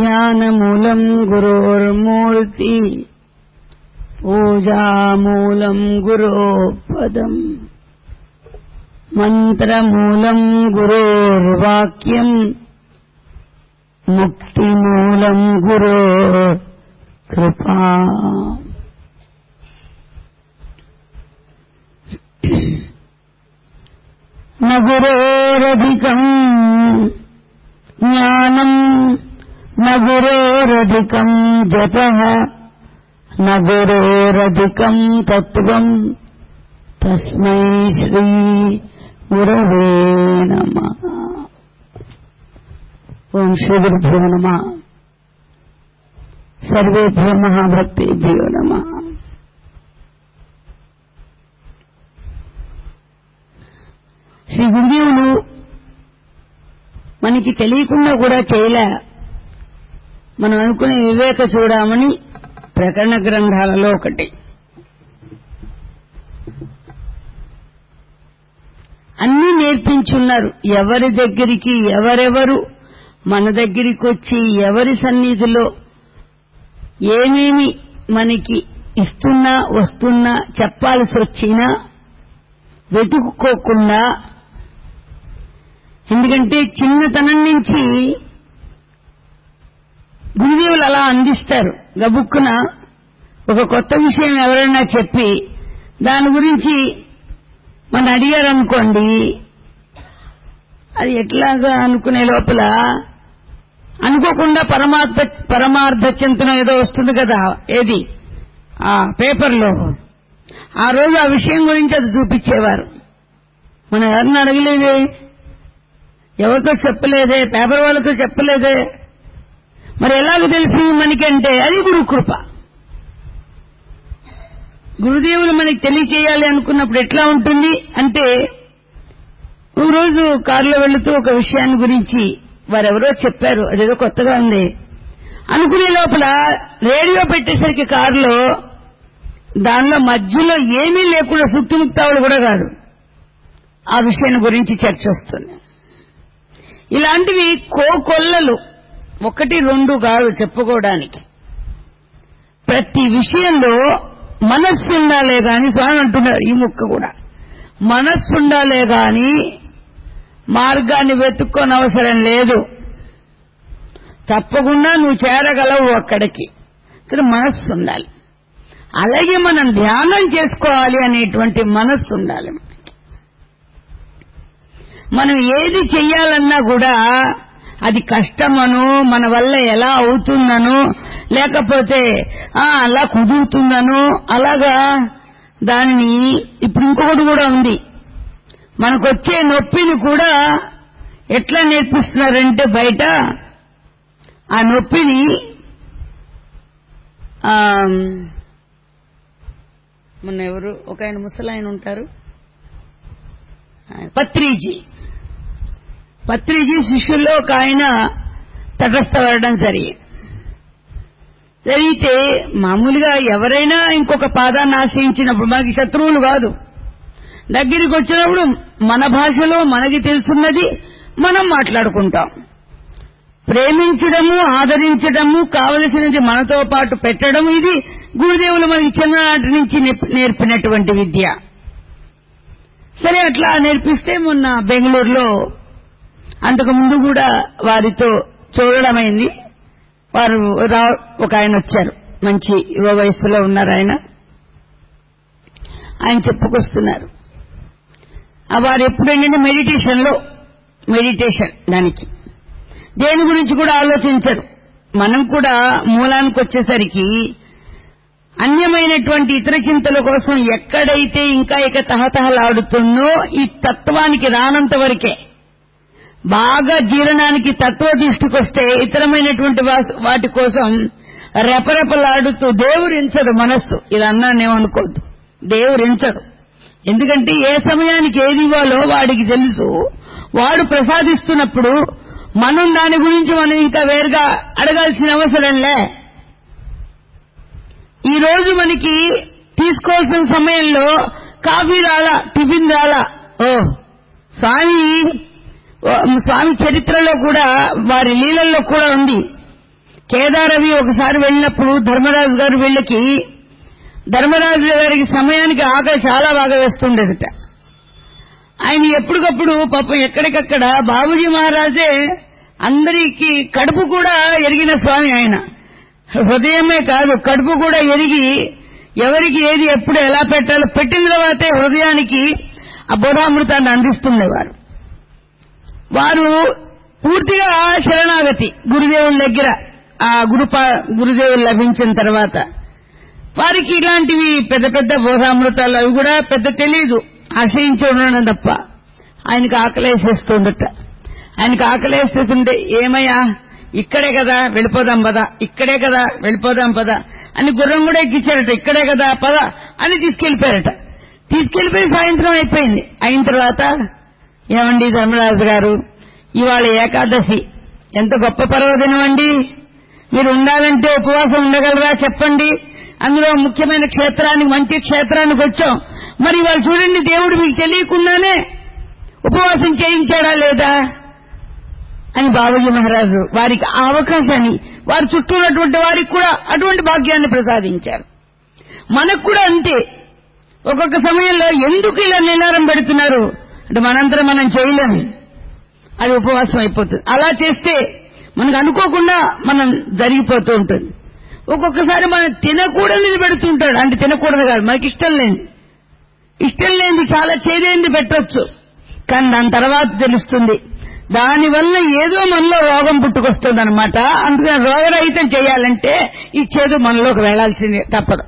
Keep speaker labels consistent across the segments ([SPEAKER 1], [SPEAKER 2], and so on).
[SPEAKER 1] జ్ఞానమూలం గురోర్మూర్తి పూజామూలం గురోపదం మంత్రమూలం గురోర్వాక్యం ముక్తిమూలం గురో కృపా నగురోరధికం జ్ఞానం నగురోరధికం జప నగురోరధికం తత్వం తస్మై శ్రీ గురవే నమ ఓం శ్రీ గురుభ్యో నమ సర్వేభ్యో మహాభక్తిభ్యో నమ శ్రీ గురుదేవులు మనకి తెలియకుండా కూడా చేయలే మనం అనుకునే వివేక చూడమని ప్రకరణ గ్రంథాలలో ఒకటి అన్నీ నేర్పించున్నారు ఎవరి దగ్గరికి ఎవరెవరు మన దగ్గరికి వచ్చి ఎవరి సన్నిధిలో ఏమేమి మనకి ఇస్తున్నా వస్తున్నా చెప్పాల్సి వచ్చినా వెతుక్కోకుండా ఎందుకంటే చిన్నతనం నుంచి గురుదేవులు అలా అందిస్తారు గబుక్కున ఒక కొత్త విషయం ఎవరైనా చెప్పి దాని గురించి మన అడిగారనుకోండి అది ఎట్లాగా అనుకునే లోపల అనుకోకుండా పరమార్థ పరమార్థ చింతనం ఏదో వస్తుంది కదా ఏది ఆ పేపర్లో ఆ రోజు ఆ విషయం గురించి అది చూపించేవారు మనం ఎవరిని అడగలేదే ఎవరితో చెప్పలేదే పేపర్ వాళ్ళతో చెప్పలేదే మరి ఎలాగ తెలిసింది మనకంటే అది గురుకృప గురుదేవులు మనకి తెలియచేయాలి అనుకున్నప్పుడు ఎట్లా ఉంటుంది అంటే ఒక రోజు కారులో వెళుతూ ఒక విషయాన్ని గురించి వారెవరో చెప్పారు అదేదో కొత్తగా ఉంది అనుకునే లోపల రేడియో పెట్టేసరికి కారులో దానిలో మధ్యలో ఏమీ లేకుండా సుత్తుముక్తావులు కూడా కాదు ఆ విషయం గురించి చర్చ వస్తుంది ఇలాంటివి కోకొల్లలు ఒకటి రెండు కాదు చెప్పుకోవడానికి ప్రతి విషయంలో మనస్సు ఉండాలే గాని స్వామి అంటున్నారు ఈ ముక్క కూడా మనస్సు ఉండాలే గాని మార్గాన్ని వెతుక్కోనవసరం లేదు తప్పకుండా నువ్వు చేరగలవు అక్కడికి ఇక్కడ మనస్సు ఉండాలి అలాగే మనం ధ్యానం చేసుకోవాలి అనేటువంటి మనస్సు ఉండాలి మనం ఏది చెయ్యాలన్నా కూడా అది కష్టమను మన వల్ల ఎలా అవుతుందను లేకపోతే అలా కుదురుతుందను అలాగా దాన్ని ఇప్పుడు ఇంకొకటి కూడా ఉంది మనకొచ్చే నొప్పిని కూడా ఎట్లా నేర్పిస్తున్నారంటే బయట ఆ నొప్పిని మొన్న ఎవరు ఒక ఆయన ముసలాయన ఉంటారు పత్రిజీ పత్రిజీ శిష్యుల్లో ఒక ఆయన తటస్థపడడం జరిగింది జరిగితే మామూలుగా ఎవరైనా ఇంకొక పాదాన్ని ఆశ్రయించినప్పుడు మనకి శత్రువులు కాదు దగ్గరికి వచ్చినప్పుడు మన భాషలో మనకి తెలుసున్నది మనం మాట్లాడుకుంటాం ప్రేమించడము ఆదరించడము కావలసినది మనతో పాటు పెట్టడం ఇది గురుదేవులు మనకి చిన్ననాటి నుంచి నేర్పినటువంటి విద్య సరే అట్లా నేర్పిస్తే మొన్న బెంగళూరులో అంతకు ముందు కూడా వారితో చూడడమైంది వారు ఒక ఆయన వచ్చారు మంచి యువ వయస్సులో ఉన్నారు ఆయన ఆయన చెప్పుకొస్తున్నారు వారు ఎప్పుడైనా మెడిటేషన్ లో మెడిటేషన్ దానికి దేని గురించి కూడా ఆలోచించరు మనం కూడా మూలానికి వచ్చేసరికి అన్యమైనటువంటి ఇతర చింతల కోసం ఎక్కడైతే ఇంకా ఇక తహతహలాడుతుందో ఈ తత్వానికి రానంత వరకే బాగా జీర్ణానికి తత్వ దృష్టికొస్తే ఇతరమైనటువంటి వాటి కోసం రెపరెపలాడుతూ దేవురించదు మనస్సు ఇది అన్నానేమనుకోద్దు దేవురించదు ఎందుకంటే ఏ సమయానికి ఏది ఇవ్వాలో వాడికి తెలుసు వాడు ప్రసాదిస్తున్నప్పుడు మనం దాని గురించి మనం ఇంకా వేరుగా అడగాల్సిన అవసరంలే ఈ రోజు మనకి తీసుకోవాల్సిన సమయంలో కాఫీ రాలా టిఫిన్ రాలా ఓ స్వామి స్వామి చరిత్రలో కూడా వారి లీలల్లో కూడా ఉంది కేదారవి ఒకసారి వెళ్ళినప్పుడు ధర్మరాజు గారు వీళ్ళకి ధర్మరాజు గారికి సమయానికి ఆకలి చాలా బాగా వేస్తుండేదట ఆయన ఎప్పటికప్పుడు పాపం ఎక్కడికక్కడ బాబుజీ మహారాజే అందరికీ కడుపు కూడా ఎరిగిన స్వామి ఆయన హృదయమే కాదు కడుపు కూడా ఎరిగి ఎవరికి ఏది ఎప్పుడు ఎలా పెట్టాలో పెట్టిన తర్వాతే హృదయానికి ఆ బోధామృతాన్ని అందిస్తుండేవారు వారు పూర్తిగా శరణాగతి గురుదేవుల దగ్గర ఆ గురుప గురుదేవులు లభించిన తర్వాత వారికి ఇలాంటివి పెద్ద పెద్ద బోధామృతాలు అవి కూడా పెద్ద తెలీదు ఆశ్రయించి ఉండడం తప్ప ఆయనకు ఆకలేసేస్తుందట ఆయనకు ఆకలేస్తుంటే ఏమయ్యా ఇక్కడే కదా వెళ్ళిపోదాం పద ఇక్కడే కదా వెళ్ళిపోదాం పద అని గుర్రం కూడా ఎక్కించారట ఇక్కడే కదా పద అని తీసుకెళ్లిపోయారట తీసుకెళ్లిపోయి సాయంత్రం అయిపోయింది అయిన తర్వాత ఏమండి ధర్మరాజు గారు ఇవాళ ఏకాదశి ఎంత గొప్ప పర్వదినం అండి మీరు ఉండాలంటే ఉపవాసం ఉండగలరా చెప్పండి అందులో ముఖ్యమైన క్షేత్రానికి మంచి క్షేత్రానికి వచ్చాం మరి వాళ్ళు చూడండి దేవుడు మీకు తెలియకుండానే ఉపవాసం చేయించాడా లేదా అని బాబుజీ మహారాజు వారికి ఆ అవకాశాన్ని వారి చుట్టూ ఉన్నటువంటి వారికి కూడా అటువంటి భాగ్యాన్ని ప్రసాదించారు మనకు కూడా అంతే ఒక్కొక్క సమయంలో ఎందుకు ఇలా నిలారం పెడుతున్నారు అంటే మనంతరం మనం చేయలేము అది ఉపవాసం అయిపోతుంది అలా చేస్తే మనకు అనుకోకుండా మనం జరిగిపోతూ ఉంటుంది ఒక్కొక్కసారి మనం తినకూడనిది పెడుతుంటాడు అంటే తినకూడదు కాదు మనకి ఇష్టం లేని ఇష్టం లేనిది చాలా చేదేంది పెట్టొచ్చు కానీ దాని తర్వాత తెలుస్తుంది దానివల్ల ఏదో మనలో రోగం పుట్టుకొస్తుంది అనమాట అందుకని రోగరహితం చేయాలంటే ఈ చేదు మనలోకి వెళ్లాల్సిందే తప్పదు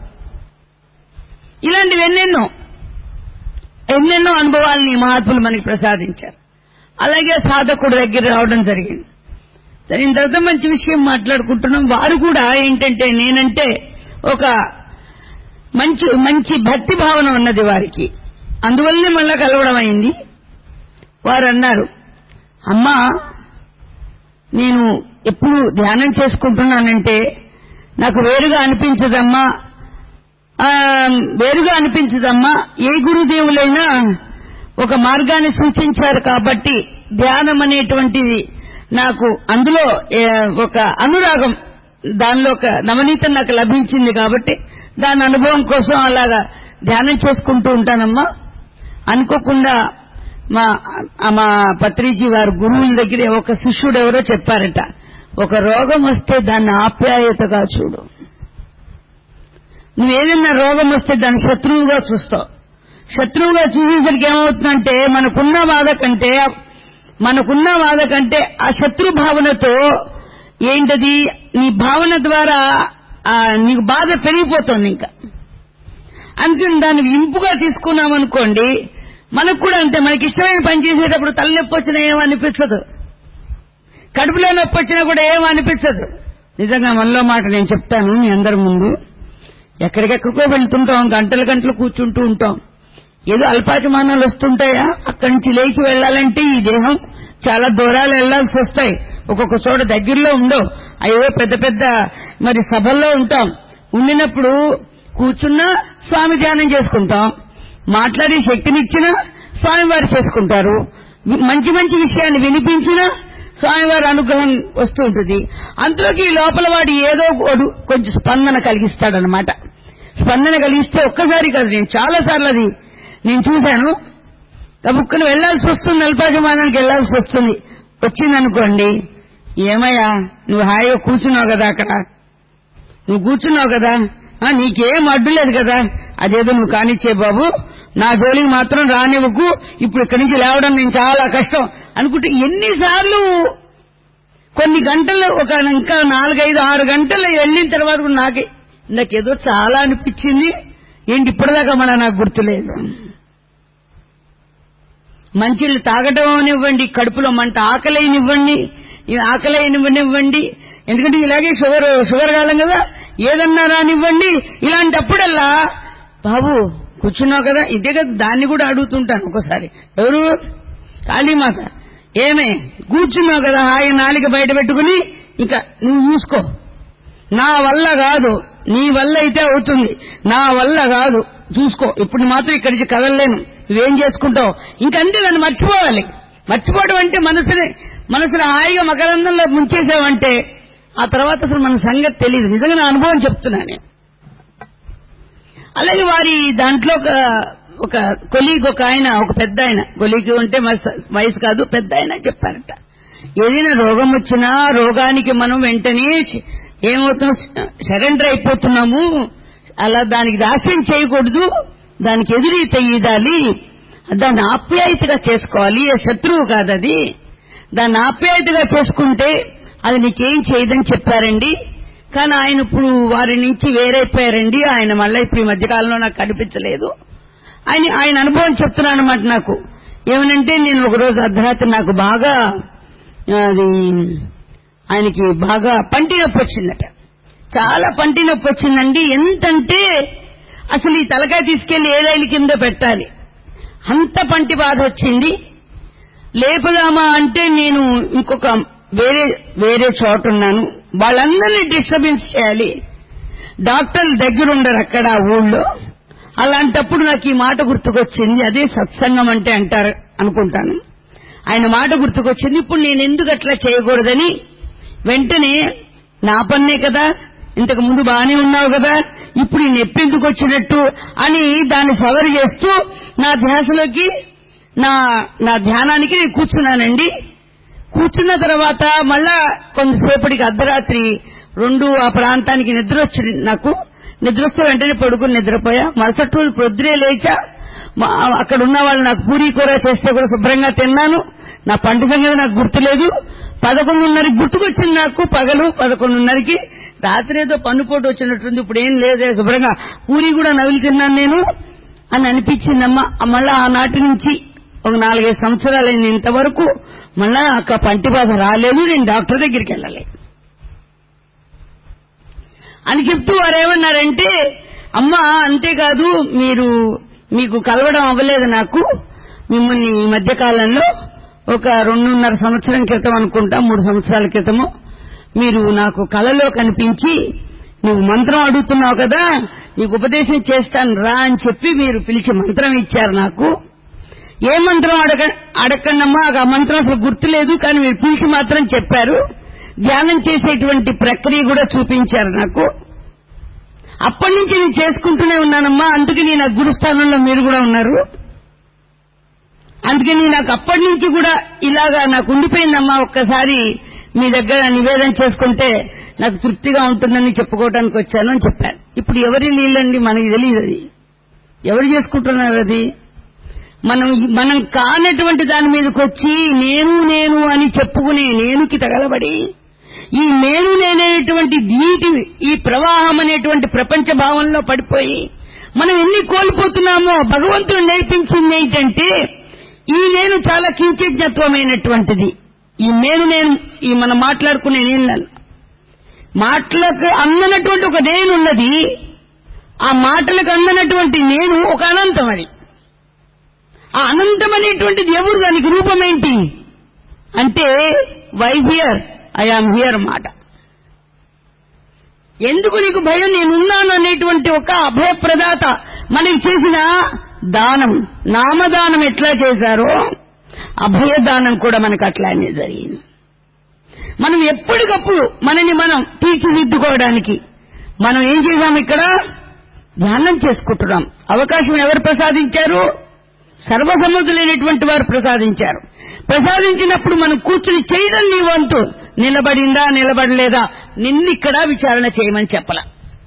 [SPEAKER 1] ఇలాంటివి ఎన్నెన్నో ఎన్నెన్నో అనుభవాలని ఈ మహాత్ములు మనకి ప్రసాదించారు అలాగే సాధకుడు దగ్గర రావడం జరిగింది జరిగిన తర్వాత మంచి విషయం మాట్లాడుకుంటున్నాం వారు కూడా ఏంటంటే నేనంటే ఒక మంచి మంచి భక్తి భావన ఉన్నది వారికి అందువల్లనే మళ్ళా కలవడం అయింది వారు అన్నారు అమ్మా నేను ఎప్పుడు ధ్యానం చేసుకుంటున్నానంటే నాకు వేరుగా అనిపించదమ్మా ఆ, వేరుగా అనిపించదమ్మా ఏ గురుదేవులైనా ఒక మార్గాన్ని సూచించారు కాబట్టి ధ్యానం అనేటువంటిది నాకు అందులో ఏ, ఒక అనురాగం దానిలో ఒక నవనీతం నాకు లభించింది కాబట్టి దాని అనుభవం కోసం అలాగా ధ్యానం చేసుకుంటూ ఉంటానమ్మా అనుకోకుండా మా ఆ మా పత్రిజీ వారి గురువుల దగ్గర ఒక శిష్యుడు ఎవరో చెప్పారట ఒక రోగం వస్తే దాన్ని ఆప్యాయతగా చూడు నువ్వేదన్నా రోగం వస్తే దాన్ని శత్రువుగా చూస్తావు శత్రువుగా చూసేసరికి ఏమవుతుందంటే మనకున్న బాధ కంటే మనకున్న బాధ కంటే ఆ శత్రు భావనతో ఏంటది నీ భావన ద్వారా ఆ నీకు బాధ పెరిగిపోతుంది ఇంకా అందుకని దాన్ని ఇంపుగా తీసుకున్నాం అనుకోండి మనకు కూడా అంతే మనకి ఇష్టమైన పని చేసేటప్పుడు తలనొప్పి వచ్చినా ఏమనిపించదు కడుపులో నొప్పి వచ్చినా కూడా ఏమనిపించదు నిజంగా మనలో మాట నేను చెప్తాను మీ అందరి ముందు ఎక్కడికెక్కడికో వెళ్తుంటాం గంటలు గంటలు కూర్చుంటూ ఉంటాం ఏదో అల్పాచమానాలు వస్తుంటాయా అక్కడి నుంచి లేచి వెళ్లాలంటే ఈ దేహం చాలా దూరాలు వెళ్లాల్సి వస్తాయి ఒక్కొక్క చోట దగ్గరలో ఉండవు అయ్యో పెద్ద పెద్ద మరి సభల్లో ఉంటాం ఉండినప్పుడు కూర్చున్నా స్వామి ధ్యానం చేసుకుంటాం మాట్లాడే శక్తినిచ్చినా స్వామివారు చేసుకుంటారు మంచి మంచి విషయాన్ని వినిపించినా స్వామివారి అనుగ్రహం వస్తూ ఉంటుంది అందులోకి ఈ లోపల వాడు ఏదో ఒకడు కొంచెం స్పందన కలిగిస్తాడనమాట స్పందన కలిగిస్తే ఒక్కసారి కాదు నేను చాలా సార్లు అది నేను చూశాను తబుక్కుని వెళ్లాల్సి వస్తుంది అల్పాజమానానికి వెళ్లాల్సి వస్తుంది వచ్చిందనుకోండి ఏమయ్యా నువ్వు హాయిగా కూర్చున్నావు కదా అక్కడ నువ్వు కూర్చున్నావు కదా ఆ, నీకేం అడ్డు లేదు కదా అదేదో నువ్వు కానిచ్చే బాబు నా జోలికి మాత్రం రానివ్వకు ఇప్పుడు ఇక్కడి నుంచి లేవడం నేను చాలా కష్టం అనుకుంటే ఎన్నిసార్లు కొన్ని గంటలు ఒక ఇంకా నాలుగైదు ఆరు గంటలు వెళ్ళిన తర్వాత కూడా నాకే నాకేదో చాలా అనిపించింది ఏంటి ఇప్పటిదాకా మన నాకు గుర్తులేదు మంచిళ్ళు తాగటం అనివ్వండి కడుపులో మంట ఆకలినివ్వండి ఆకలినివ్వనివ్వండి ఎందుకంటే ఇలాగే షుగర్ షుగర్ కాలం కదా ఏదన్నా రానివ్వండి ఇలాంటప్పుడల్లా బాబు కూర్చున్నావు కదా ఇదే కదా దాన్ని కూడా అడుగుతుంటాను ఒక్కోసారి ఎవరు కాళీమాత ఏమే కూర్చున్నావు కదా హాయి నాలిక బయట పెట్టుకుని ఇంకా నువ్వు చూసుకో నా వల్ల కాదు నీ వల్ల అయితే అవుతుంది నా వల్ల కాదు చూసుకో ఇప్పుడు మాత్రం ఇక్కడి నుంచి కదలలేను నువ్వేం చేసుకుంటావు ఇంకంతే నన్ను మర్చిపోవాలి మర్చిపోవడం అంటే మనసుని మనసుని హాయిగా మకరందంలో ముంచేసావంటే ఆ తర్వాత అసలు మన సంగతి తెలియదు నిజంగా నా అనుభవం చెప్తున్నా నేను అలాగే వారి దాంట్లో ఒక ఒక కొలీగ్ ఒక ఆయన ఒక పెద్ద ఆయన కొలీగ్ ఉంటే మరి వయసు కాదు పెద్ద ఆయన చెప్పారట ఏదైనా రోగం వచ్చినా రోగానికి మనం వెంటనే చ- ఏమవుతాం సరెండర్ అయిపోతున్నాము అలా దానికి దాస్యం చేయకూడదు దానికి ఎదురీత ఈదాలి దాన్ని ఆప్యాయతగా చేసుకోవాలి ఏ శత్రువు కాదది దాన్ని ఆప్యాయతగా చేసుకుంటే అది నీకేం చేయదని చెప్పారండి కానీ ఆయన ఇప్పుడు వారి నుంచి వేరైపోయారండి ఆయన మళ్ళీ ఇప్పుడు ఈ మధ్యకాలంలో నాకు కనిపించలేదు ఆయన ఆయన అనుభవం చెప్తున్నాను అనమాట నాకు ఏమనంటే నేను ఒకరోజు అర్ధరాత్రి నాకు బాగా అది ఆయనకి బాగా పంటి నొప్పి వచ్చిందట చాలా పంటి నొప్పి వచ్చిందండి ఎంతంటే అసలు ఈ తలకాయ తీసుకెళ్లి ఏ రైలు కింద పెట్టాలి అంత పంటి బాధ వచ్చింది లేపుదామా అంటే నేను ఇంకొక వేరే వేరే చోట ఉన్నాను వాళ్ళందరినీ డిస్టర్బెన్స్ చేయాలి డాక్టర్లు దగ్గర ఉండరు అక్కడ ఆ ఊళ్ళో అలాంటప్పుడు నాకు ఈ మాట గుర్తుకొచ్చింది అదే సత్సంగం అంటే అంటారు అనుకుంటాను ఆయన మాట గుర్తుకొచ్చింది ఇప్పుడు నేను ఎందుకు అట్లా చేయకూడదని వెంటనే నా పన్నే కదా ఇంతకు ముందు బాగానే ఉన్నావు కదా ఇప్పుడు ఈ నొప్పి ఎందుకు వచ్చినట్టు అని దాన్ని సవరి చేస్తూ నా ధ్యాసలోకి నా నా ధ్యానానికి నేను కూర్చున్నానండి కూర్చున్న తర్వాత మళ్ళా కొంతసేపటికి అర్ధరాత్రి రెండు ఆ ప్రాంతానికి నిద్ర వచ్చింది నాకు నిద్ర వస్తే వెంటనే పడుకుని నిద్రపోయా మరుసటి రోజు పొద్దునే లేచా మా- అక్కడ ఉన్న వాళ్ళు నాకు పూరీ కూర చేస్తే కూడా శుభ్రంగా తిన్నాను నా పంట సంగతి నాకు గుర్తులేదు పదకొండున్నరకి గుర్తుకొచ్చింది నాకు పగలు పదకొండున్నరకి రాత్రి ఏదో పన్నుపోటు వచ్చినట్టుంది ఇప్పుడు ఏం లేదే శుభ్రంగా పూరి కూడా నవిలి తిన్నాను నేను అని అనిపించిందమ్మా మళ్ళా ఆనాటి నుంచి ఒక నాలుగైదు సంవత్సరాలైంది ఇంతవరకు మళ్ళా నాకు ఆ పంటి బాధ రాలేదు నేను డాక్టర్ దగ్గరికి వెళ్ళాలి అని చెప్తూ వారు ఏమన్నారంటే అమ్మా అంతేకాదు మీరు మీకు కలవడం అవ్వలేదు నాకు మిమ్మల్ని ఈ మధ్య కాలంలో ఒక రెండున్నర సంవత్సరం క్రితం అనుకుంటా మూడు సంవత్సరాల క్రితము మీరు నాకు కలలో కనిపించి నువ్వు మంత్రం అడుగుతున్నావు కదా నీకు ఉపదేశం చేస్తాను రా అని చెప్పి మీరు పిలిచి మంత్రం ఇచ్చారు నాకు ఏ మంత్రం అడగ అడగండమ్మా ఆ మంత్రం అసలు గుర్తులేదు కానీ మీరు పిలిచి మాత్రం చెప్పారు ధ్యానం చేసేటువంటి ప్రక్రియ కూడా చూపించారు నాకు అప్పటి నుంచి నేను చేసుకుంటూనే ఉన్నానమ్మా అందుకని నా గురుస్థానంలో మీరు కూడా ఉన్నారు అందుకని నాకు అప్పటి నుంచి కూడా ఇలాగా నాకు ఉండిపోయిందమ్మా ఒక్కసారి మీ దగ్గర నివేదన చేసుకుంటే నాకు తృప్తిగా ఉంటుందని చెప్పుకోవడానికి వచ్చాను అని చెప్పాను ఇప్పుడు ఎవరి నీళ్ళండి మనకి తెలియదు అది ఎవరు చేసుకుంటున్నారు అది మనం మనం కానటువంటి దాని మీదకి వచ్చి నేను నేను అని చెప్పుకునే నేనుకి తగలబడి ఈ నేను నేనేటువంటి నీటి ఈ ప్రవాహం అనేటువంటి ప్రపంచ భావంలో పడిపోయి మనం ఎన్ని కోల్పోతున్నామో భగవంతుడు నేర్పించింది ఏంటంటే ఈ నేను చాలా కించిజ్ఞత్వమైనటువంటిది ఈ నేను నేను ఈ మనం మాట్లాడుకునే నేను మాటలకు అందనటువంటి ఒక నేను ఉన్నది ఆ మాటలకు అందనటువంటి నేను ఒక అనంతం అది ఆ అనంతం అనేటువంటిది ఎవరు దానికి రూపమేంటి అంటే వై హియర్ ఐఆమ్ హియర్ మాట ఎందుకు నీకు భయం నేనున్నాను అనేటువంటి ఒక అభయప్రదాత మనకి చేసిన దానం నామదానం ఎట్లా చేశారో అభయదానం కూడా మనకు అట్లానే జరిగింది మనం ఎప్పటికప్పుడు మనని మనం తీర్చిదిద్దుకోవడానికి మనం ఏం చేశాం ఇక్కడ ధ్యానం చేసుకుంటున్నాం అవకాశం ఎవరు ప్రసాదించారు సర్వసమ్మతులైనటువంటి వారు ప్రసాదించారు ప్రసాదించినప్పుడు మనం కూర్చుని చేయడం నీ వంతు నిలబడిందా నిలబడలేదా నిన్నిక్కడ విచారణ చేయమని చెప్పల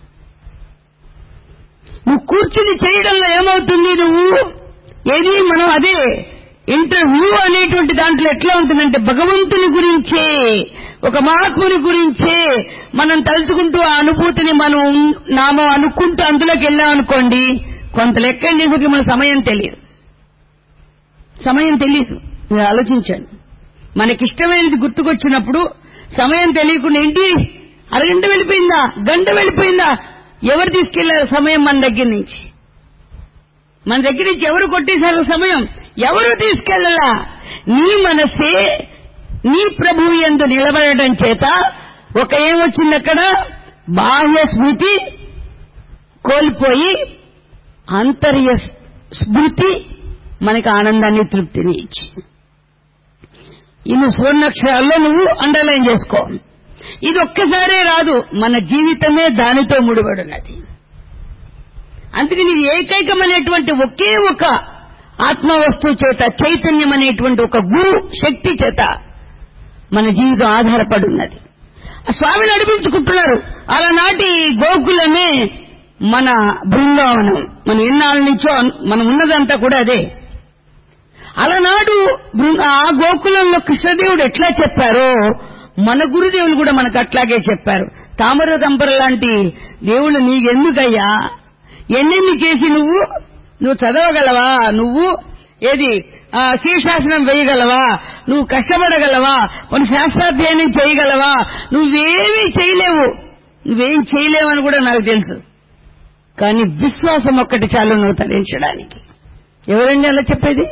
[SPEAKER 1] నువ్వు కూర్చుని చేయడంలో ఏమవుతుంది నువ్వు ఏది మనం అదే ఇంటర్వ్యూ అనేటువంటి దాంట్లో ఎట్లా ఉంటుందంటే భగవంతుని గురించే ఒక మహాత్ముని గురించే మనం తలుచుకుంటూ ఆ అనుభూతిని మనం నామం అనుకుంటూ అందులోకి వెళ్ళాం అనుకోండి కొంత లెక్క వెళ్ళేసరికి మన సమయం తెలియదు సమయం తెలియదు మీరు ఆలోచించండి మనకిష్టమైనది గుర్తుకొచ్చినప్పుడు సమయం తెలియకుండా ఏంటి అరగంట వెళ్ళిపోయిందా గంట వెళ్ళిపోయిందా ఎవరు తీసుకెళ్లారు సమయం మన దగ్గర నుంచి మన దగ్గర నుంచి ఎవరు కొట్టేశారు సమయం ఎవరు తీసుకెళ్లలా నీ మనసే నీ ప్రభువు ఎందు నిలబడటం చేత ఒక ఏమొచ్చింది అక్కడ బాహ్య స్మృతి కోల్పోయి అంతర్య స్మృతి మనకి ఆనందాన్ని తృప్తిని ఇచ్చి ఈ నువ్వు సువర్ణాక్షరాల్లో నువ్వు అండర్లైన్ చేసుకో ఇది ఒక్కసారే రాదు మన జీవితమే దానితో ముడిపడినది అందుకని ఇది ఏకైకమైనటువంటి ఒకే ఒక ఆత్మవస్తువు చేత చైతన్యం అనేటువంటి ఒక గురు శక్తి చేత మన జీవితం ఆధారపడి ఉన్నది ఆ స్వామి నడిపించుకుంటున్నారు అలనాటి గోకులమే మన బృందావనం మనం ఎన్నాళ్ళ నుంచో మనం ఉన్నదంతా కూడా అదే అలనాడు బృంద- ఆ గోకులంలో కృష్ణదేవుడు ఎట్లా చెప్పారో మన గురుదేవులు కూడా మనకు అట్లాగే చెప్పారు తామర దంపర లాంటి దేవుళ్ళు నీకెందుకయ్యా ఎన్నెన్ని చేసి నువ్వు నువ్వు చదవగలవా నువ్వు ఏది ఆ, శీర్షాసనం వేయగలవా నువ్వు కష్టపడగలవా కొన్ని శాస్త్రాధ్యయనం చేయగలవా నువ్వేమీ చేయలేవు నువ్వేం చేయలేవని కూడా నాకు తెలుసు కానీ విశ్వాసం ఒక్కటి చాలు నువ్వు తరించడానికి ఎవరండి అలా చెప్పేది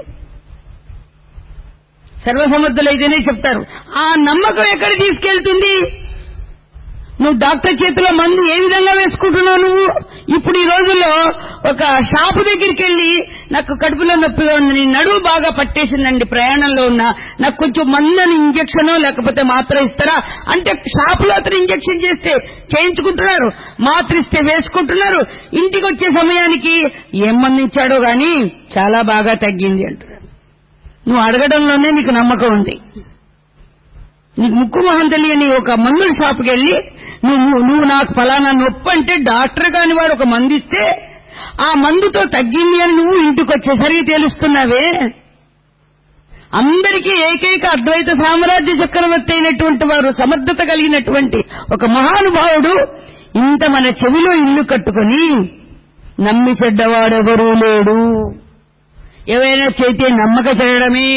[SPEAKER 1] సర్వసమర్థులైతేనే చెప్తారు ఆ నమ్మకం ఎక్కడ తీసుకెళ్తుంది నువ్వు డాక్టర్ చేతిలో మందు ఏ విధంగా వేసుకుంటున్నావు నువ్వు ఇప్పుడు ఈ రోజుల్లో ఒక షాపు దగ్గరికి వెళ్ళి నాకు కడుపులో నొప్పిగా ఉంది నీ నడువు బాగా పట్టేసిందండి ప్రయాణంలో ఉన్నా నాకు కొంచెం మందని ఇంజక్షనో లేకపోతే మాత్ర ఇస్తారా అంటే షాపులో అతను ఇంజక్షన్ చేస్తే చేయించుకుంటున్నారు మాత్ర ఇస్తే వేసుకుంటున్నారు ఇంటికి వచ్చే సమయానికి ఏం మంది ఇచ్చాడో గాని చాలా బాగా తగ్గింది అంటున్నారు నువ్వు అడగడంలోనే నీకు నమ్మకం ఉంది నీకు ముక్కు మొహం తెలియని ఒక మందుల షాప్కి వెళ్ళి నువ్వు నువ్వు నాకు ఫలానా నొప్పి అంటే డాక్టర్ కాని వాడు ఒక మందు ఇస్తే ఆ మందుతో తగ్గింది అని నువ్వు ఇంటికి వచ్చేసరికి తెలుస్తున్నావే అందరికీ ఏకైక అద్వైత సామ్రాజ్య చక్రవర్తి అయినటువంటి వారు సమర్థత కలిగినటువంటి ఒక మహానుభావుడు ఇంత మన చెవిలో ఇల్లు కట్టుకొని నమ్మి చెడ్డవాడెవరూ లేడు ఏవైనా చేతే నమ్మక చేయడమే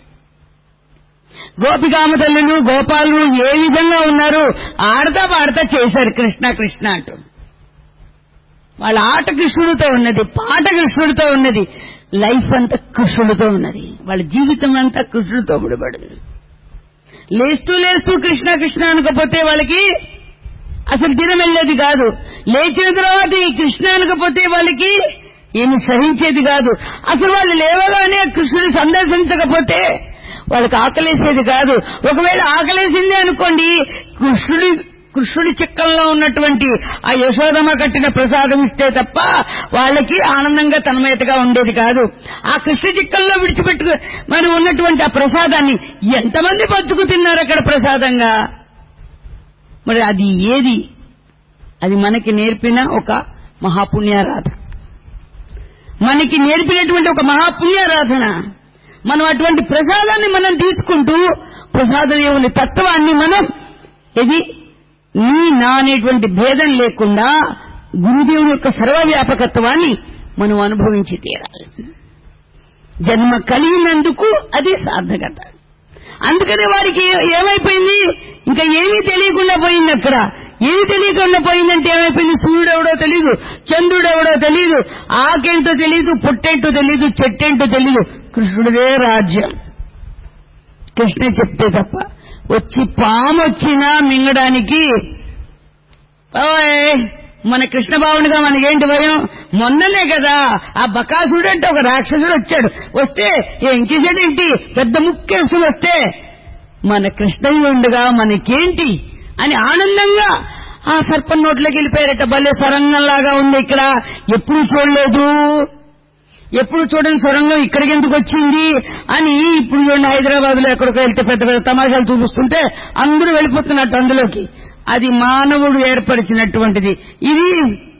[SPEAKER 1] గోపికామ తల్లులు గోపాలు ఏ విధంగా ఉన్నారు ఆడతా పాడతా చేశారు కృష్ణ కృష్ణ అంటూ వాళ్ళ ఆట కృష్ణుడితో ఉన్నది పాట కృష్ణుడితో ఉన్నది లైఫ్ అంతా కృష్ణుడితో ఉన్నది వాళ్ళ జీవితం అంతా కృష్ణుడితో ముడిపడింది లేస్తూ లేస్తూ కృష్ణ కృష్ణ అనకపోతే వాళ్ళకి అసలు దినం వెళ్ళేది కాదు లేచిన తర్వాత ఈ కృష్ణ అనకపోతే వాళ్ళకి ఏమి సహించేది కాదు అసలు వాళ్ళు లేవగానే కృష్ణుని సందర్శించకపోతే వాళ్ళకి ఆకలేసేది కాదు ఒకవేళ ఆకలేసింది అనుకోండి కృష్ణుడి కృష్ణుడి చిక్కల్లో ఉన్నటువంటి ఆ యశోదమ కట్టిన ప్రసాదం ఇస్తే తప్ప వాళ్ళకి ఆనందంగా తన్మయతగా ఉండేది కాదు ఆ కృష్ణ చిక్కల్లో విడిచిపెట్టు మరి ఉన్నటువంటి ఆ ప్రసాదాన్ని ఎంతమంది పంచుకు తిన్నారు అక్కడ ప్రసాదంగా మరి అది ఏది అది మనకి నేర్పిన ఒక మహాపుణ్యారాధన మనకి నేర్పినటువంటి ఒక మహాపుణ్యారాధన మనం అటువంటి ప్రసాదాన్ని మనం తీసుకుంటూ ప్రసాద దేవుని తత్వాన్ని మనం ఇది నీ నా అనేటువంటి భేదం లేకుండా గురుదేవుని యొక్క సర్వవ్యాపకత్వాన్ని మనం అనుభవించి తీరాలి జన్మ కలిగినందుకు అది సార్థకత అందుకనే వారికి ఏమైపోయింది ఇంకా ఏమీ తెలియకుండా పోయింది అక్కడ ఏమి తెలియకుండా పోయిందంటే ఏమైపోయింది సూర్యుడు ఎవడో తెలీదు చంద్రుడు ఎవడో తెలీదు ఆకేంటో తెలీదు పుట్టేంటో తెలీదు చెట్టేంటో తెలీదు కృష్ణుడిదే రాజ్యం కృష్ణ చెప్తే తప్ప వచ్చి పాము వచ్చినా మింగడానికి ఓయ్ మన కృష్ణ భావనగా మనకేంటి భయం మొన్ననే కదా ఆ బకాసుడు అంటే ఒక రాక్షసుడు వచ్చాడు వస్తే ఇంకేసేడేంటి పెద్ద ముక్కేసుకుని వస్తే మన కృష్ణయ్య ఉండగా మనకేంటి అని ఆనందంగా ఆ సర్పం నోట్లోకి వెళ్ళిపోయారట భలే సొరంగంలాగా ఉంది ఇక్కడ ఎప్పుడు చూడలేదు ఎప్పుడు చూడని సొరంగం ఇక్కడికి ఎందుకు వచ్చింది అని ఇప్పుడు చూడండి హైదరాబాద్ లో ఎక్కడికో వెళ్తే పెద్ద పెద్ద తమాషాలు చూపిస్తుంటే అందరూ వెళ్ళిపోతున్నట్టు అందులోకి అది మానవుడు ఏర్పరిచినటువంటిది ఇది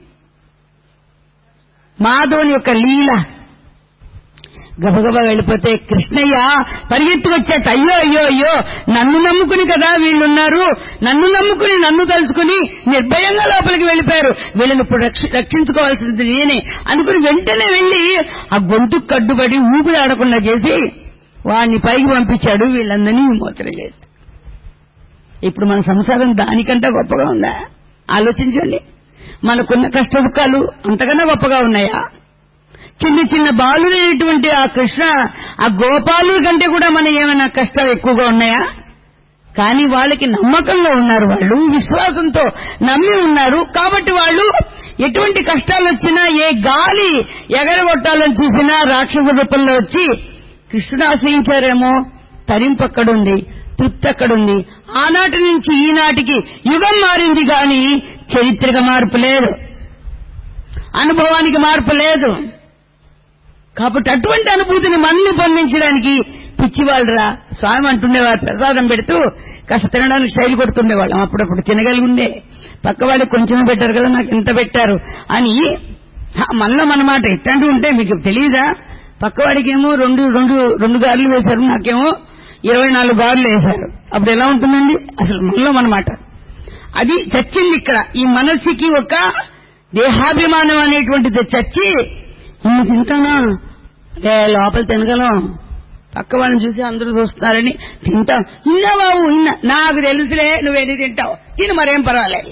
[SPEAKER 1] మాధవుని యొక్క లీల గబగబా వెళ్ళిపోతే కృష్ణయ్య పరిగెత్తుకొచ్చాట అయ్యో అయ్యో అయ్యో నన్ను నమ్ముకుని కదా వీళ్ళున్నారు నన్ను నమ్ముకుని నన్ను తలుచుకుని నిర్భయంగా లోపలికి వెళ్ళిపోయారు వీళ్ళని ఇప్పుడు రక్ష- రక్షించుకోవాల్సింది నేనే అనుకుని వెంటనే వెళ్లి ఆ గొంతు కడ్డుబడి ఊపిరి ఆడకుండా చేసి వాడిని పైకి పంపించాడు వీళ్ళందరినీ విమోచన చేసి ఇప్పుడు మన సంసారం దానికంటే గొప్పగా ఉందా ఆలోచించండి మనకున్న కష్ట సుఖాలు అంతకన్నా గొప్పగా ఉన్నాయా చిన్న చిన్న బాలులైనటువంటి ఆ కృష్ణ ఆ గోపాలు కంటే కూడా మన ఏమైనా కష్టాలు ఎక్కువగా ఉన్నాయా కానీ వాళ్ళకి నమ్మకంగా ఉన్నారు వాళ్ళు విశ్వాసంతో నమ్మి ఉన్నారు కాబట్టి వాళ్ళు ఎటువంటి కష్టాలు వచ్చినా ఏ గాలి ఎగరగొట్టాలని చూసినా రాక్షస రూపంలో వచ్చి కృష్ణుడు ఆశ్రయించారేమో తరింపక్కడుంది తృప్తి అక్కడుంది ఆనాటి నుంచి ఈనాటికి యుగం మారింది గాని చరిత్రక మార్పు లేదు అనుభవానికి మార్పు లేదు కాబట్టి అటువంటి అనుభూతిని మన్ని పొందించడానికి పిచ్చివాళ్ళరా స్వామి అంటుండేవారు ప్రసాదం పెడుతూ కాస్త తినడానికి శైలి కొడుతుండేవాళ్ళం అప్పుడప్పుడు తినగలిగి ఉండే పక్క వాళ్ళకి కొంచెం పెట్టారు కదా నాకు ఇంత పెట్టారు అని మన్నం అన్నమాట ఇట్లాంటి ఉంటే మీకు తెలియదా పక్కవాడికేమో రెండు రెండు రెండు గార్లు వేశారు నాకేమో ఇరవై నాలుగు గార్లు వేశారు అప్పుడు ఎలా ఉంటుందండి అసలు మన్నం అన్నమాట అది చచ్చింది ఇక్కడ ఈ మనస్సుకి ఒక దేహాభిమానం అనేటువంటిది చచ్చి ఇన్ని తింటానా అదే లోపల తినగలం పక్క వాళ్ళని చూసి అందరూ చూస్తున్నారని తింటాం ఇన్నా బాబు ఇన్నా నాకు తెలుసులే నువ్వేది తింటావు తిని మరేం పర్వాలేదు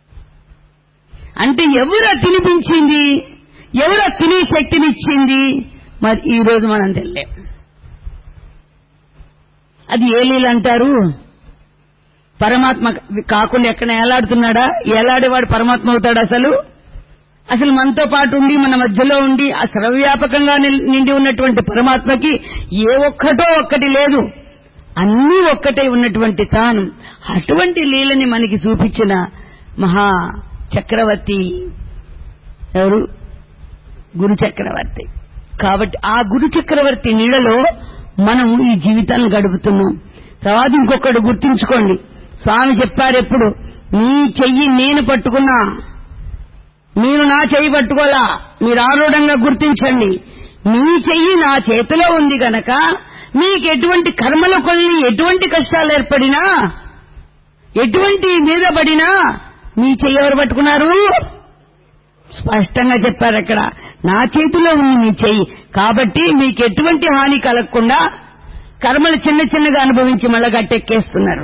[SPEAKER 1] అంటే ఎవరు తినిపించింది ఎవరు తినే శక్తినిచ్చింది మరి ఈ రోజు మనం తెలియలేం అది ఏ లీలు అంటారు పరమాత్మ కాకుండా ఎక్కడ ఏలాడుతున్నాడా ఏలాడేవాడు పరమాత్మ అవుతాడు అసలు అసలు మనతో పాటు ఉండి మన మధ్యలో ఉండి ఆ సర్వవ్యాపకంగా నిండి ఉన్నటువంటి పరమాత్మకి ఏ ఒక్కటో ఒక్కటి లేదు అన్నీ ఒక్కటే ఉన్నటువంటి తాను అటువంటి లీలని మనకి చూపించిన మహా చక్రవర్తి ఎవరు గురు చక్రవర్తి కాబట్టి ఆ గురు చక్రవర్తి నీడలో మనం ఈ జీవితాన్ని గడుపుతున్నాం తర్వాత ఇంకొకటి గుర్తుంచుకోండి స్వామి చెప్పారు ఎప్పుడు నీ చెయ్యి నేను పట్టుకున్నా మీరు నా చెయ్యి పట్టుకోలా మీరు ఆరూఢంగా గుర్తించండి మీ చెయ్యి నా చేతిలో ఉంది గనక మీకు ఎటువంటి కర్మలు కొన్ని ఎటువంటి కష్టాలు ఏర్పడినా ఎటువంటి మీద పడినా మీ చెయ్యి ఎవరు పట్టుకున్నారు స్పష్టంగా చెప్పారు అక్కడ నా చేతిలో ఉంది మీ చెయ్యి కాబట్టి మీకు ఎటువంటి హాని కలగకుండా కర్మలు చిన్న చిన్నగా అనుభవించి మళ్ళా గట్టెక్కేస్తున్నారు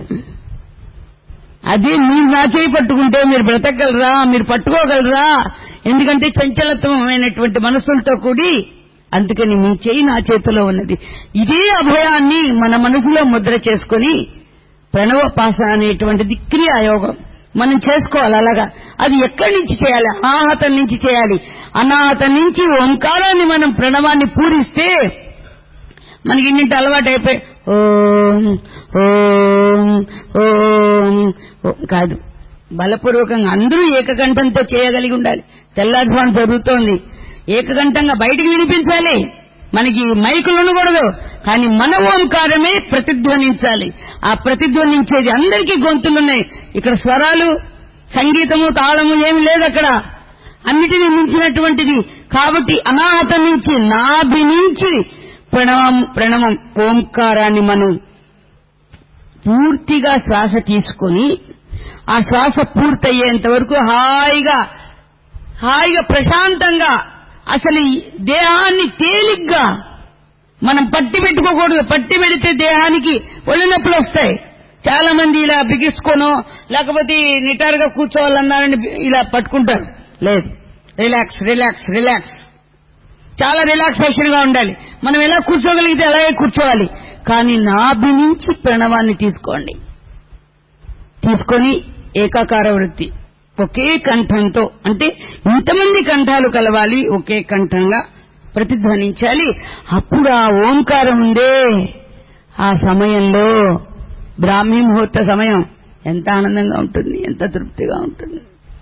[SPEAKER 1] అదే మీరు నా చేయి పట్టుకుంటే మీరు బ్రతకగలరా మీరు పట్టుకోగలరా ఎందుకంటే చంచలత్వమైనటువంటి మనసులతో కూడి అందుకని మీ చేయి నా చేతిలో ఉన్నది ఇదే అభయాన్ని మన మనసులో ముద్ర చేసుకుని ప్రణవోపాసన అనేటువంటిది క్రియాయోగం మనం చేసుకోవాలి అలాగా అది ఎక్కడి నుంచి చేయాలి అనాహతం నుంచి చేయాలి అనాహతం నుంచి ఓంకారాన్ని మనం ప్రణవాన్ని పూరిస్తే మనకి ఇన్నింటి అలవాటు అయిపోయి ఓం ఓం ఓం ఓం కాదు బలపూర్వకంగా అందరూ ఏకకంఠంతో చేయగలిగి ఉండాలి తెల్లారుస్వామి జరుగుతోంది ఏకకంఠంగా బయటికి వినిపించాలి మనకి మైకులు ఉండకూడదు కానీ మన ఓంకారమే ప్రతిధ్వనించాలి ఆ ప్రతిధ్వనించేది అందరికీ గొంతులున్నాయి ఇక్కడ స్వరాలు సంగీతము తాళము ఏమి లేదు అక్కడ అన్నిటినీ మించినటువంటిది కాబట్టి అనాహతం నుంచి నాభి నుంచి ప్రణవం ప్రణవం ఓంకారాన్ని మనం పూర్తిగా శ్వాస తీసుకొని ఆ శ్వాస పూర్తయ్యేంత వరకు హాయిగా హాయిగా ప్రశాంతంగా అసలు ఈ దేహాన్ని తేలిగ్గా మనం పట్టి పెట్టుకోకూడదు పట్టి పెడితే దేహానికి ఒళ్ళు నొప్పులు వస్తాయి చాలా మంది ఇలా బిగిసుకోనో లేకపోతే నిటారుగా కూర్చోవాలన్నారని ఇలా పట్టుకుంటారు లేదు రిలాక్స్ రిలాక్స్ రిలాక్స్ చాలా రిలాక్సేషన్ గా ఉండాలి మనం ఎలా కూర్చోగలిగితే అలాగే కూర్చోవాలి కానీ నాభి నుంచి ప్రణవాన్ని తీసుకోండి తీసుకొని ఏకాకార వృత్తి ఒకే కంఠంతో అంటే ఇంతమంది కంఠాలు కలవాలి ఒకే కంఠంగా ప్రతిధ్వనించాలి అప్పుడు ఆ ఓంకారం ఉందే ఆ సమయంలో బ్రాహ్మీ ముహూర్త సమయం ఎంత ఆనందంగా ఉంటుంది ఎంత తృప్తిగా ఉంటుంది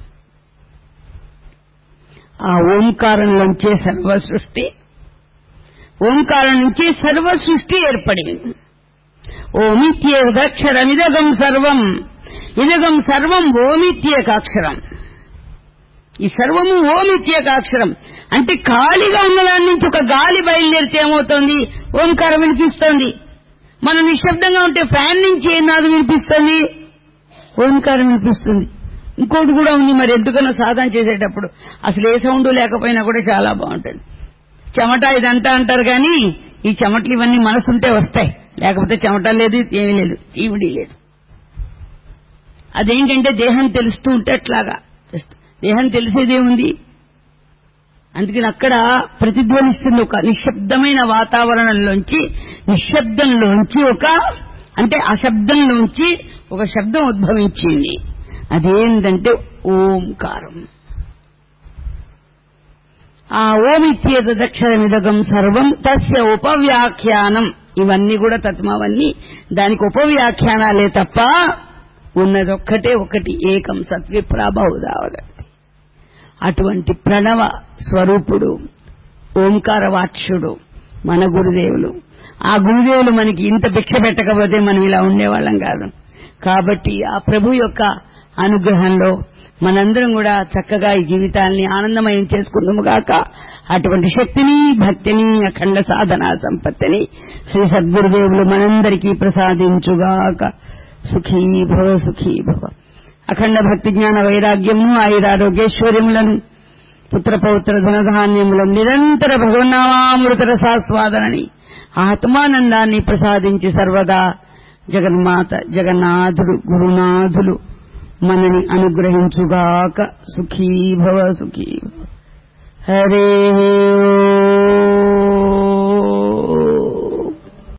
[SPEAKER 1] ఆ ఓంకారంలోంచే సర్వ సృష్టి ఓంకారం నుంచి సర్వ సృష్టి ఏర్పడింది ఓమిత్యేదక్షరమిదగం సర్వం ఇదగం సర్వం ఓమిత్యేకాక్షరం ఈ సర్వము ఓమిత్యేకాక్షరం అంటే ఖాళీగా ఉన్న దాని నుంచి ఒక గాలి బయలుదేరితే ఏమవుతోంది ఓంకారం వినిపిస్తోంది మనం నిశ్శబ్దంగా ఉంటే ఫ్యాన్ నుంచి ఏం నాదు వినిపిస్తుంది ఓంకారం వినిపిస్తుంది ఇంకోటి కూడా ఉంది మరి ఎందుకన్నా సాధన చేసేటప్పుడు అసలు ఏ సౌండ్ లేకపోయినా కూడా చాలా బాగుంటుంది చెమట ఇదంతా అంటారు కానీ ఈ చెమటలు ఇవన్నీ మనసుంటే వస్తాయి లేకపోతే చెమట లేదు ఏమీ లేదు చీవిడి లేదు అదేంటంటే దేహం తెలుస్తూ ఉంటే అట్లాగా దేహం తెలిసేదేముంది అందుకని అక్కడ ప్రతిధ్వనిస్తుంది ఒక నిశ్శబ్దమైన వాతావరణంలోంచి నిశ్శబ్దంలోంచి ఒక అంటే అశబ్దంలోంచి ఒక శబ్దం ఉద్భవించింది అదేంటంటే ఓంకారం ఆ ఓమిత్యేతదక్షరమిదగం సర్వం తస్య ఉపవ్యాఖ్యానం ఇవన్నీ కూడా తత్మవన్నీ దానికి ఉపవ్యాఖ్యానాలే తప్ప ఉన్నదొక్కటే ఒకటి ఏకం సత్విప్రాబహుదావదంతి అటువంటి ప్రణవ స్వరూపుడు ఓంకార వాక్షుడు మన గురుదేవులు ఆ గురుదేవులు మనకి ఇంత భిక్ష పెట్టకపోతే మనం ఇలా ఉండేవాళ్ళం కాదు కాబట్టి ఆ ప్రభు యొక్క అనుగ్రహంలో మనందరం కూడా చక్కగా ఈ జీవితాల్ని ఆనందమయం చేసుకుందాము గాక అటువంటి శక్తిని భక్తిని అఖండ సాధన సంపత్తిని శ్రీ సద్గురుదేవులు మనందరికీ ప్రసాదించుగాక సుఖీ భవ సుఖీ భవ అఖండ భక్తి జ్ఞాన వైరాగ్యమును ఆయురారోగ్యేశ్వర్యములను పుత్రపౌత్ర ధనధాన్యములను నిరంతర భగవన్నామామృత రసాస్వాదనని ఆత్మానందాన్ని ప్రసాదించి సర్వదా జగన్మాత జగన్నాథుడు గురునాథులు మనని అనుగ్రహించుగాక సుఖీ భవ సుఖీ భవ హరే